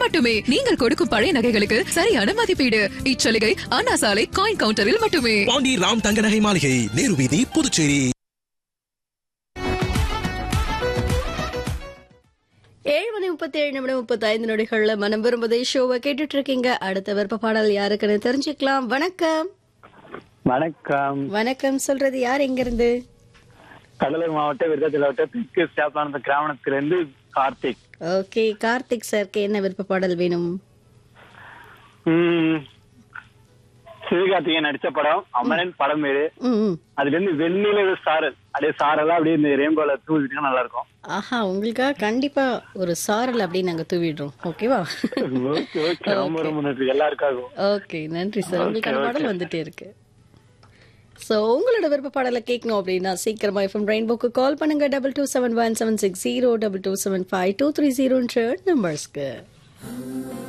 மட்டுமே நீங்கள் கொடுக்கும் பழைய நகைகளுக்கு சரியான மதிப்பீடு இச்சலுகை அண்ணா சாலை காயின் கவுண்டரில் மட்டுமே பாண்டி ராம் தங்க நகை மாளிகை நேரு வீதி புதுச்சேரி ஏழு மணி முப்பத்தி ஏழு நிமிடம் முப்பத்தி ஐந்து நொடிகள்ல மனம் விரும்புதே ஷோவை கேட்டுட்டு இருக்கீங்க அடுத்த விருப்ப பாடல் யாருக்குன்னு தெரிஞ்சுக்கலாம் வணக்கம் வணக்கம் வணக்கம் சொல்றது யார் எங்க இருந்து கடலூர் மாவட்டம் விருதாச்சல மாவட்டம் தெற்கு ஸ்டாப்லான கிராமத்திலிருந்து கார்த்திக் ஓகே கார்த்திக் சாருக்கு என்ன விருப்ப பாடல் வேணும் உம் சிவகார்த்திகேயன் நடிச்ச படம் அமரன் படம் பேரு ம், ம். அதுல இருந்து வெண்ணிலவு சாரல் அப்படியே சாரெல்லாம் அப்படியே இந்த ரெயின்போல தூவிட்டீங்கன்னா நல்லா இருக்கும் ஆஹா உங்களுக்காக கண்டிப்பா ஒரு சாரல் அப்படி நாங்க தூவிடுறோம் ஓகேவா ஓகே ஓகே ரொம்ப ரொம்ப நன்றி எல்லாருக்காகவும் ஓகே நன்றி சார் உங்களுக்கான பாடல் வந்துட்டே இருக்கு ஸோ உங்களோட விருப்ப பாடலை கேட்கணும் அப்படின்னா சீக்கிரமா எஃப்எம் ரெயின்போக்கு கால் பண்ணுங்க double two seven one seven six zero double two seven five two three ஜீரோன்ற நம்பர்ஸ்க்கு